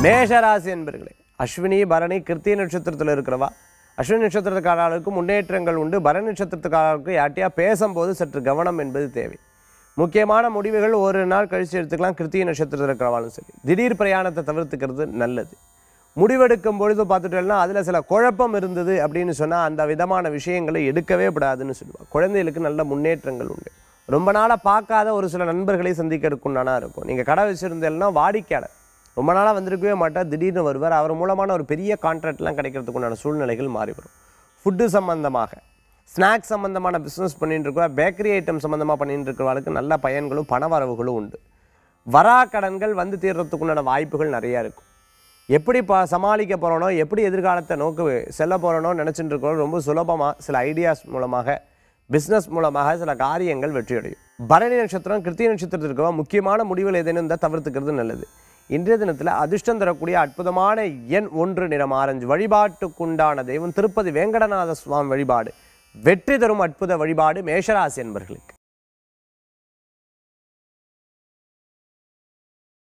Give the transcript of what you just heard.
மேஷராசி என்பர்களே அஸ்வினி பரணி கிருத்திய நட்சத்திரத்தில் இருக்கிறவா அஸ்வினி நட்சத்திரத்துக்காரர்களுக்கு முன்னேற்றங்கள் உண்டு பரணி நட்சத்திரத்துக்காரர்களுக்கு யார்ட்டையா பேசும்போது சற்று கவனம் என்பது தேவை முக்கியமான முடிவுகள் ஒரு நாள் கழித்து எடுத்துக்கலாம் கிருத்திய நட்சத்திரத்தில் இருக்கிறவாலும் சரி திடீர் பிரயாணத்தை தவிர்த்துக்கிறது நல்லது முடிவெடுக்கும் பொழுது பார்த்துட்டோம்னா அதில் சில குழப்பம் இருந்தது அப்படின்னு சொன்னால் அந்த விதமான விஷயங்களை எடுக்கவே கூடாதுன்னு சொல்லுவாள் குழந்தைகளுக்கு நல்ல முன்னேற்றங்கள் உண்டு ரொம்ப நாளாக பார்க்காத ஒரு சில நண்பர்களை சந்திக்கிறதுக்குண்டானா இருக்கும் நீங்கள் கடை வச்சுருந்தேன்னா வாடிக்கையாளர் ரொம்ப நாளாக வந்திருக்கவே மாட்டார் திடீர்னு வருவார் அவர் மூலமான ஒரு பெரிய கான்ட்ராக்ட்லாம் கிடைக்கிறதுக்கு உண்டான சூழ்நிலைகள் மாறி வரும் ஃபுட்டு சம்பந்தமாக ஸ்நாக்ஸ் சம்பந்தமான பிஸ்னஸ் பண்ணிட்டு இருக்கா பேக்கரி ஐட்டம் சம்பந்தமாக பண்ணிட்டு இருக்கிறவங்களுக்கு நல்ல பயன்களும் பண வரவுகளும் உண்டு வரா கடன்கள் வந்து தீர்றதுக்குண்டான வாய்ப்புகள் நிறையா இருக்கும் எப்படி ப சமாளிக்க போகிறோனோ எப்படி எதிர்காலத்தை நோக்கி செல்ல போகிறோனோ நினச்சிட்டு இருக்கிறோம் ரொம்ப சுலபமாக சில ஐடியாஸ் மூலமாக பிஸ்னஸ் மூலமாக சில காரியங்கள் வெற்றியடையும் பரணி நட்சத்திரம் கிருத்திய நட்சத்திரத்தில் இருக்கவா முக்கியமான முடிவுகள் ஏதேனும் இருந்தால் தவிர்த்துக்கிறது நல்லது இன்றைய தினத்தில் அதிர்ஷ்டம் தரக்கூடிய அற்புதமான எண் ஒன்று நிறம் ஆரஞ்சு வழிபாட்டுக்குண்டான தெய்வம் திருப்பதி வேங்கடநாத சுவாமி வழிபாடு வெற்றி தரும் அற்புத வழிபாடு மேஷராசி என்பர்களுக்கு